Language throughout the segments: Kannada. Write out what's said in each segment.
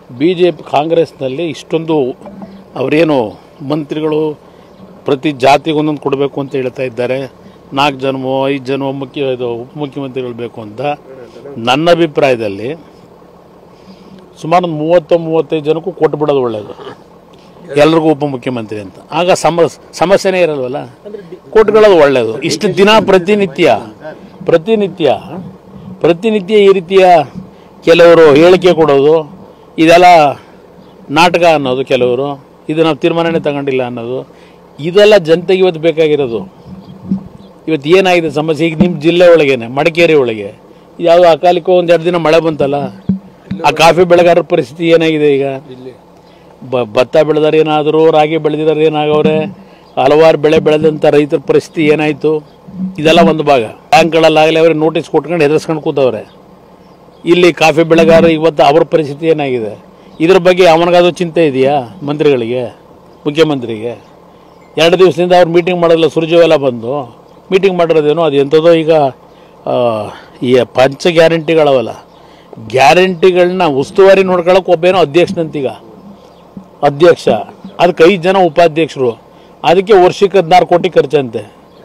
ಬಿ ಜೆ ಪಿ ಕಾಂಗ್ರೆಸ್ನಲ್ಲಿ ಇಷ್ಟೊಂದು ಅವರೇನು ಮಂತ್ರಿಗಳು ಪ್ರತಿ ಜಾತಿಗೆ ಒಂದೊಂದು ಕೊಡಬೇಕು ಅಂತ ಹೇಳ್ತಾ ಇದ್ದಾರೆ ನಾಲ್ಕು ಜನ್ಮೋ ಐದು ಜನ ಮುಖ್ಯ ಇದು ಉಪಮುಖ್ಯಮಂತ್ರಿಗಳು ಬೇಕು ಅಂತ ನನ್ನ ಅಭಿಪ್ರಾಯದಲ್ಲಿ ಸುಮಾರು ಒಂದು ಮೂವತ್ತು ಮೂವತ್ತೈದು ಜನಕ್ಕೂ ಕೊಟ್ಬಿಡೋದು ಒಳ್ಳೆಯದು ಎಲ್ರಿಗೂ ಉಪಮುಖ್ಯಮಂತ್ರಿ ಅಂತ ಆಗ ಸಮ ಸಮಸ್ಯೆನೇ ಇರಲ್ವಲ್ಲ ಕೊಟ್ಕೊಳ್ಳೋದು ಒಳ್ಳೆಯದು ಇಷ್ಟು ದಿನ ಪ್ರತಿನಿತ್ಯ ಪ್ರತಿನಿತ್ಯ ಪ್ರತಿನಿತ್ಯ ಈ ರೀತಿಯ ಕೆಲವರು ಹೇಳಿಕೆ ಕೊಡೋದು ಇದೆಲ್ಲ ನಾಟಕ ಅನ್ನೋದು ಕೆಲವರು ಇದು ನಾವು ತೀರ್ಮಾನನೇ ತಗೊಂಡಿಲ್ಲ ಅನ್ನೋದು ಇದೆಲ್ಲ ಜನತೆಗೆ ಇವತ್ತು ಬೇಕಾಗಿರೋದು ಇವತ್ತು ಏನಾಗಿದೆ ಸಮಸ್ಯೆ ಈಗ ನಿಮ್ಮ ಜಿಲ್ಲೆ ಒಳಗೇನೆ ಮಡಿಕೇರಿ ಒಳಗೆ ಯಾವುದೋ ಅಕಾಲಿಕ ಒಂದು ಎರಡು ದಿನ ಮಳೆ ಬಂತಲ್ಲ ಆ ಕಾಫಿ ಬೆಳೆಗಾರರ ಪರಿಸ್ಥಿತಿ ಏನಾಗಿದೆ ಈಗ ಬ ಭತ್ತ ಬೆಳೆದಾರ ಏನಾದರೂ ರಾಗಿ ಬೆಳೆದಿದ್ದಾರೆ ಏನಾಗವ್ರೆ ಹಲವಾರು ಬೆಳೆ ಬೆಳೆದಂಥ ರೈತರ ಪರಿಸ್ಥಿತಿ ಏನಾಯಿತು ಇದೆಲ್ಲ ಒಂದು ಭಾಗ ಬ್ಯಾಂಕ್ಗಳಲ್ಲಾಗಲಿ ಅವ್ರಿಗೆ ನೋಟಿಸ್ ಕೊಟ್ಕೊಂಡು ಹೆದರ್ಸ್ಕೊಂಡು ಕೂತವ್ರೆ ಇಲ್ಲಿ ಕಾಫಿ ಬೆಳೆಗಾರ ಇವತ್ತು ಅವ್ರ ಪರಿಸ್ಥಿತಿ ಏನಾಗಿದೆ ಇದ್ರ ಬಗ್ಗೆ ಅವನಿಗಾದ್ರೂ ಚಿಂತೆ ಇದೆಯಾ ಮಂತ್ರಿಗಳಿಗೆ ಮುಖ್ಯಮಂತ್ರಿಗೆ ಎರಡು ದಿವಸದಿಂದ ಅವ್ರು ಮೀಟಿಂಗ್ ಮಾಡೋದಿಲ್ಲ ಸುರ್ಜೇವಾಲ ಬಂದು ಮೀಟಿಂಗ್ ಮಾಡಿರೋದೇನೋ ಅದು ಎಂಥದೋ ಈಗ ಆ, ಈ ಪಂಚ ಗ್ಯಾರಂಟಿಗಳವಲ್ಲ ಗ್ಯಾರಂಟಿಗಳನ್ನ ಉಸ್ತುವಾರಿ ನೋಡ್ಕೊಳಕ್ಕೆ ಒಬ್ಬೇನೋ ಅಧ್ಯಕ್ಷನಂತೀಗ ಅಧ್ಯಕ್ಷ ಅದಕ್ಕೆ ಐದು ಜನ ಉಪಾಧ್ಯಕ್ಷರು ಅದಕ್ಕೆ ವರ್ಷಕ್ಕೆ ಹದಿನಾರು ಕೋಟಿ ಖರ್ಚಂತೆ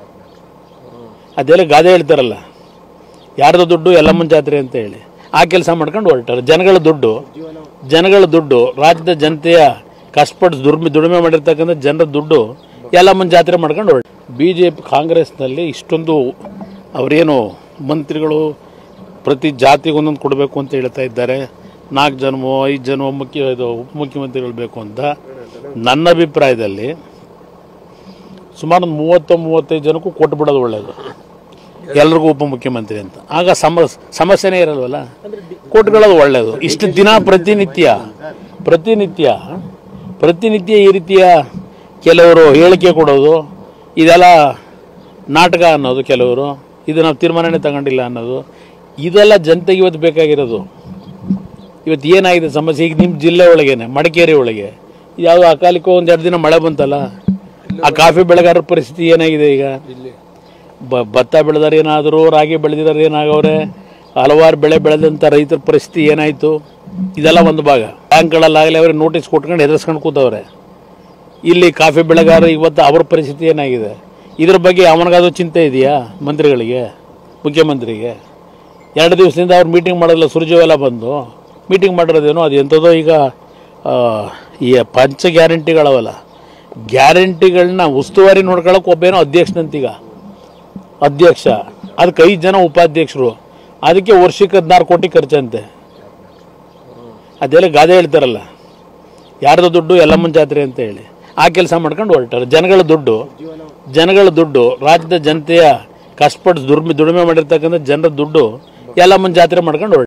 ಅದೆಲ್ಲ ಗಾದೆ ಹೇಳ್ತಾರಲ್ಲ ಯಾರ್ದು ದುಡ್ಡು ಎಲ್ಲಮ್ಮನ ಜಾತ್ರೆ ಅಂತ ಹೇಳಿ ಆ ಕೆಲಸ ಮಾಡ್ಕೊಂಡು ಹೊರಟಾರೆ ಜನಗಳ ದುಡ್ಡು ಜನಗಳ ದುಡ್ಡು ರಾಜ್ಯದ ಜನತೆಯ ಕಷ್ಟಪಟ್ಟು ದುರ್ಮಿ ದುಡಿಮೆ ಮಾಡಿರ್ತಕ್ಕಂಥ ಜನರ ದುಡ್ಡು ಎಲ್ಲಮ್ಮನ ಜಾತ್ರೆ ಮಾಡ್ಕೊಂಡು ಹೊರಟ ಬಿ ಜೆ ಪಿ ಕಾಂಗ್ರೆಸ್ನಲ್ಲಿ ಇಷ್ಟೊಂದು ಅವರೇನು ಮಂತ್ರಿಗಳು ಪ್ರತಿ ಜಾತಿಗೆ ಒಂದೊಂದು ಕೊಡಬೇಕು ಅಂತ ಹೇಳ್ತಾ ಇದ್ದಾರೆ ನಾಲ್ಕು ಜನಮೋ ಐದು ಜನ ಮುಖ್ಯ ಇದು ಉಪಮುಖ್ಯಮಂತ್ರಿಗಳು ಬೇಕು ಅಂತ ನನ್ನ ಅಭಿಪ್ರಾಯದಲ್ಲಿ ಸುಮಾರು ಒಂದು ಮೂವತ್ತು ಮೂವತ್ತೈದು ಜನಕ್ಕೂ ಕೊಟ್ಬಿಡೋದು ಒಳ್ಳೆಯದು ಎಲ್ರಿಗೂ ಉಪಮುಖ್ಯಮಂತ್ರಿ ಅಂತ ಆಗ ಸಮ ಸಮಸ್ಯೆನೇ ಇರಲ್ವಲ್ಲ ಕೊಟ್ಕೊಳ್ಳೋದು ಒಳ್ಳೆಯದು ಇಷ್ಟು ದಿನ ಪ್ರತಿನಿತ್ಯ ಪ್ರತಿನಿತ್ಯ ಪ್ರತಿನಿತ್ಯ ಈ ರೀತಿಯ ಕೆಲವರು ಹೇಳಿಕೆ ಕೊಡೋದು ಇದೆಲ್ಲ ನಾಟಕ ಅನ್ನೋದು ಕೆಲವರು ಇದು ನಾವು ತೀರ್ಮಾನನೇ ತಗೊಂಡಿಲ್ಲ ಅನ್ನೋದು ಇದೆಲ್ಲ ಜನತೆಗೆ ಇವತ್ತು ಬೇಕಾಗಿರೋದು ಇವತ್ತು ಏನಾಗಿದೆ ಸಮಸ್ಯೆ ಈಗ ನಿಮ್ಮ ಜಿಲ್ಲೆ ಒಳಗೇನೆ ಮಡಿಕೇರಿ ಒಳಗೆ ಯಾವುದೋ ಅಕಾಲಿಕ ಒಂದು ಎರಡು ದಿನ ಮಳೆ ಬಂತಲ್ಲ ಆ ಕಾಫಿ ಬೆಳೆಗಾರರ ಪರಿಸ್ಥಿತಿ ಏನಾಗಿದೆ ಈಗ ಬ ಭತ್ತ ಬೆಳೆದಾರ ಏನಾದರೂ ರಾಗಿ ಬೆಳೆದಿದ್ದಾರೆ ಏನಾಗವ್ರೆ ಹಲವಾರು ಬೆಳೆ ಬೆಳೆದಂಥ ರೈತರ ಪರಿಸ್ಥಿತಿ ಏನಾಯಿತು ಇದೆಲ್ಲ ಒಂದು ಭಾಗ ಬ್ಯಾಂಕ್ಗಳಲ್ಲಾಗಲಿ ಅವ್ರಿಗೆ ನೋಟಿಸ್ ಕೊಟ್ಕೊಂಡು ಹೆದರ್ಸ್ಕೊಂಡು ಕೂತವ್ರೆ ಇಲ್ಲಿ ಕಾಫಿ ಬೆಳೆಗಾರ ಇವತ್ತು ಅವ್ರ ಪರಿಸ್ಥಿತಿ ಏನಾಗಿದೆ ಇದ್ರ ಬಗ್ಗೆ ಅವನಿಗಾದ್ರೂ ಚಿಂತೆ ಇದೆಯಾ ಮಂತ್ರಿಗಳಿಗೆ ಮುಖ್ಯಮಂತ್ರಿಗೆ ಎರಡು ದಿವಸದಿಂದ ಅವ್ರು ಮೀಟಿಂಗ್ ಮಾಡೋದಿಲ್ಲ ಸುರ್ಜೇವಾಲ ಬಂದು ಮೀಟಿಂಗ್ ಮಾಡಿರೋದೇನೋ ಅದು ಎಂಥದೋ ಈಗ ಆ, ಈ ಪಂಚ ಗ್ಯಾರಂಟಿಗಳವಲ್ಲ ಗ್ಯಾರಂಟಿಗಳನ್ನ ಉಸ್ತುವಾರಿ ನೋಡ್ಕೊಳಕ್ಕೆ ಒಬ್ಬೇನೋ ಅಧ್ಯಕ್ಷನಂತೀಗ ಅಧ್ಯಕ್ಷ ಅದಕ್ಕೆ ಐದು ಜನ ಉಪಾಧ್ಯಕ್ಷರು ಅದಕ್ಕೆ ವರ್ಷಕ್ಕೆ ಹದಿನಾರು ಕೋಟಿ ಖರ್ಚಂತೆ ಅದೆಲ್ಲ ಗಾದೆ ಹೇಳ್ತಾರಲ್ಲ ಯಾರ್ದು ದುಡ್ಡು ಎಲ್ಲಮ್ಮನ ಜಾತ್ರೆ ಅಂತ ಹೇಳಿ ಆ ಕೆಲಸ ಮಾಡ್ಕೊಂಡು ಹೊರಟಾರೆ ಜನಗಳ ದುಡ್ಡು ಜನಗಳ ದುಡ್ಡು ರಾಜ್ಯದ ಜನತೆಯ ಕಷ್ಟಪಟ್ಟು ದುರ್ಮಿ ದುಡಿಮೆ ಮಾಡಿರ್ತಕ್ಕಂಥ ಜನರ ದುಡ್ಡು ಎಲ್ಲಮ್ಮನ ಜಾತ್ರೆ ಮಾಡ್ಕೊಂಡು ಹೊರಟ